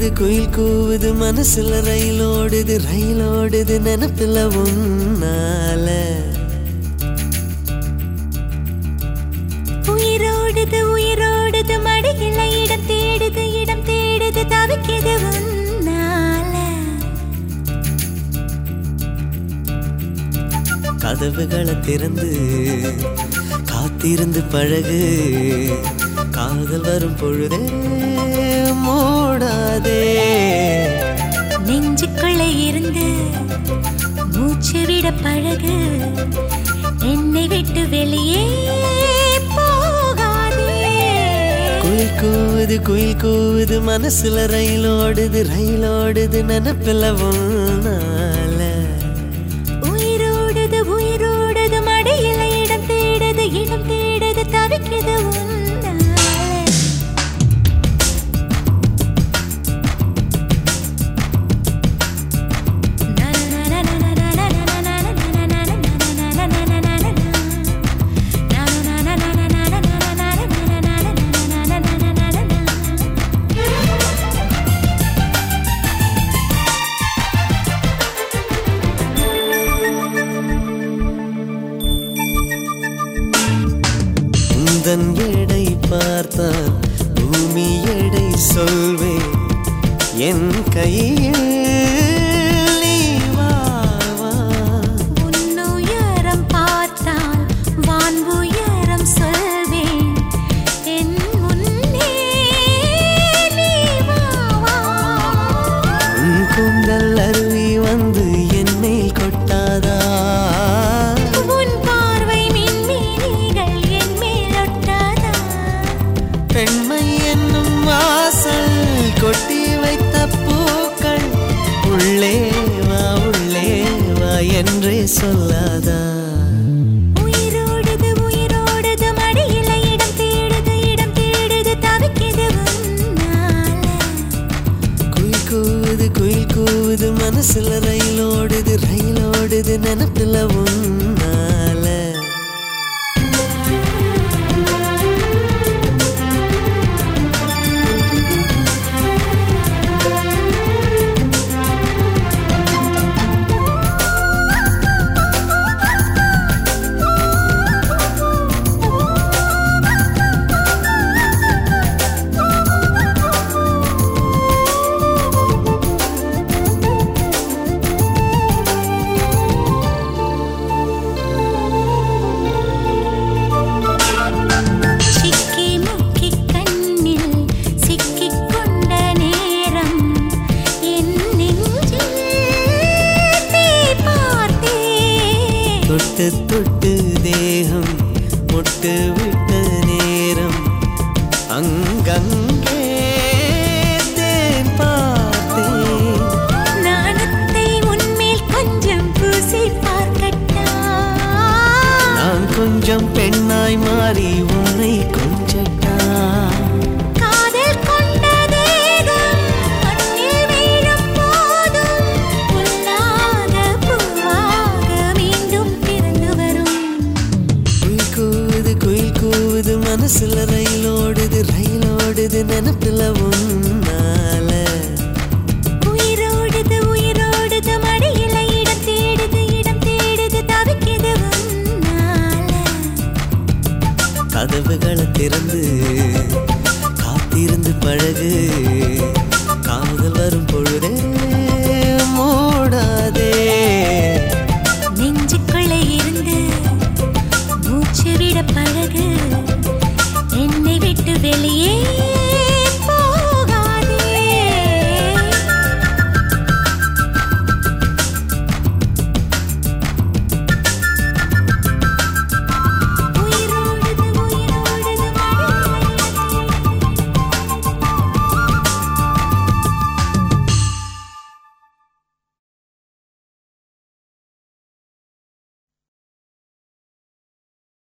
கூவுது குயில் கூவுது மனசுல ரயில் ஓடுது ரயில் ஓடுது நினப்புல உன்னால உயிரோடுது உயிரோடுது மடியில இடம் தேடுது இடம் தேடுது தவிக்குது உன்னால கதவுகளை திறந்து காத்திருந்து பழகு காதல் வரும் பொழுதே மூடாதே நெஞ்சுக்குள்ள இருந்து மூச்சு விட பழகு என்னை விட்டு வெளியே போகாதே குயில் கூவுது குயில் கூவுது மனசுல ரயில் ஓடுது ரயில் ஓடுது நினப்பில் உன்னால உயிரோடுது உயிரோடுது மடியில இடம் தேடுது இடம் தேடுது தவிக்குது உன்னால உந்தன் எடை பார்த்தால் பூமி எடை சொல்வேன் என் கையில் நீ வா, வா. உன்னுயரம் பார்த்தால் வான் உயரம் சொல்வேன் என் முன்னே நீ வா வா உன் கூந்தல் அருவி வந்து என்னை கொட்டாதா உன் பார்வை மின்மினிகள் என் மேல் ஒட்டாதா பெண்மை என்னும் வாசல் கொட்டி வைத்த பூக்கள் உள்ளே வா உள்ளே வா என்றே சொல்லாதா உயிரோடுது உயிரோடுது மடியில இடம் தேடுது இடம் தேடுது தவிக்குது உன்னால குயில் கூவுது குயில் கூவுது மனசுல ரயில் ஓடுது ரயில் ஓடுது நினப்புல உன்னால சிக்கி முக்கி கண்ணில் சிக்கிக் கொண்ட நேரம் என் நெஞ்சில் தீ பார்த்தேன் தொட்டு தொட்டு தேகம் முட்டு விட்ட நேரம் அங்கங்கே தேன் பார்த்தேன் நாணத்தை உன்மேல் கொஞ்சம் பூசி பார்க்கட்டா நான் கொஞ்சம் பெண்